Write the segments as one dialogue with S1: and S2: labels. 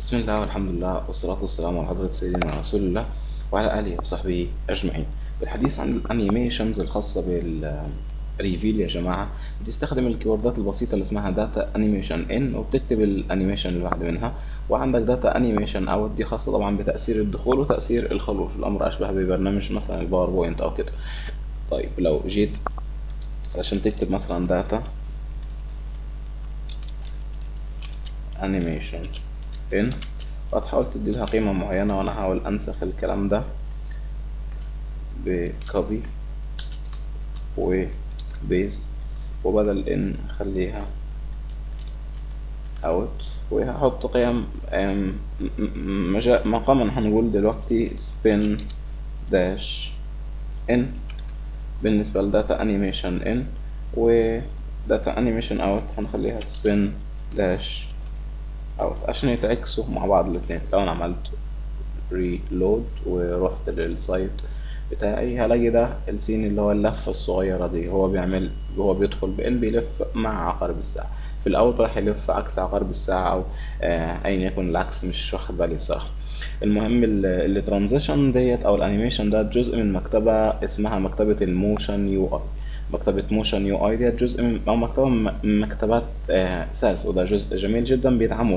S1: بسم الله والحمد لله والصلاة والسلام على حضرة سيدنا رسول الله وعلى آله وصحبه أجمعين بالحديث عن الأنيميشنز الخاصة بالريفيل يا جماعة بتستخدم الكيوردات البسيطة اللي اسمها داتا أنيميشن إن وبتكتب الأنيميشن اللي بعد منها وعندك داتا أنيميشن أوت دي خاصة طبعا بتأثير الدخول وتأثير الخروج الأمر أشبه ببرنامج مثلا الباوربوينت أو كده طيب لو جيت علشان تكتب مثلا داتا انيميشن ان وهتحاول تدي لها قيمة معينة وانا هحاول انسخ الكلام ده بكوبي وبيست وبدل ان اخليها اوت وهحط قيم أم، م- م- مجا- مقاما هنقول دلوقتي spin dash ان بالنسبة لداتا انيميشن ان وداتا انيميشن اوت هنخليها spin dash اوت عشان يتعكسوا مع بعض الاتنين لو انا عملت ريلود ورحت للسايت بتاعي هلاقي ده السين اللي هو اللفة الصغيرة دي هو بيعمل هو بيدخل بإن بيلف مع عقارب الساعة في الأول راح يلف عكس عقارب الساعة أو آه، أيا يكن العكس مش واخد بالي بصراحة المهم الترانزيشن ديت أو الأنيميشن ده جزء من مكتبة اسمها مكتبة الموشن يو اي مكتبة موشن يو اي ديت جزء من أو مكتبة من من مكتبات ساس وده جزء جميل جدا بيدعمه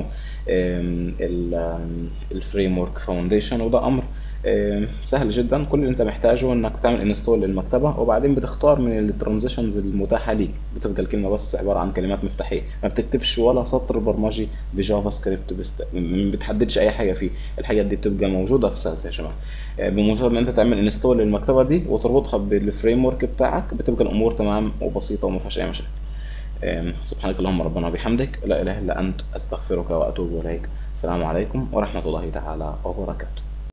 S1: الفريم ورك فاونديشن وده امر آم، سهل جدا كل اللي انت محتاجه انك تعمل انستول للمكتبه وبعدين بتختار من الترانزيشنز المتاحه ليك بتبقى الكلمه بس عباره عن كلمات مفتاحيه ما بتكتبش ولا سطر برمجي بجافا سكريبت بست... ما بتحددش اي حاجه فيه الحاجات دي بتبقى موجوده في ساس يا جماعه آه، بمجرد ان انت تعمل انستول للمكتبه دي وتربطها بالفريم ورك بتاعك بتبقى الامور تمام وبسيطه وما فيهاش اي مشاكل آم، سبحانك اللهم ربنا وبحمدك لا اله الا انت استغفرك واتوب اليك السلام عليكم ورحمه الله تعالى وبركاته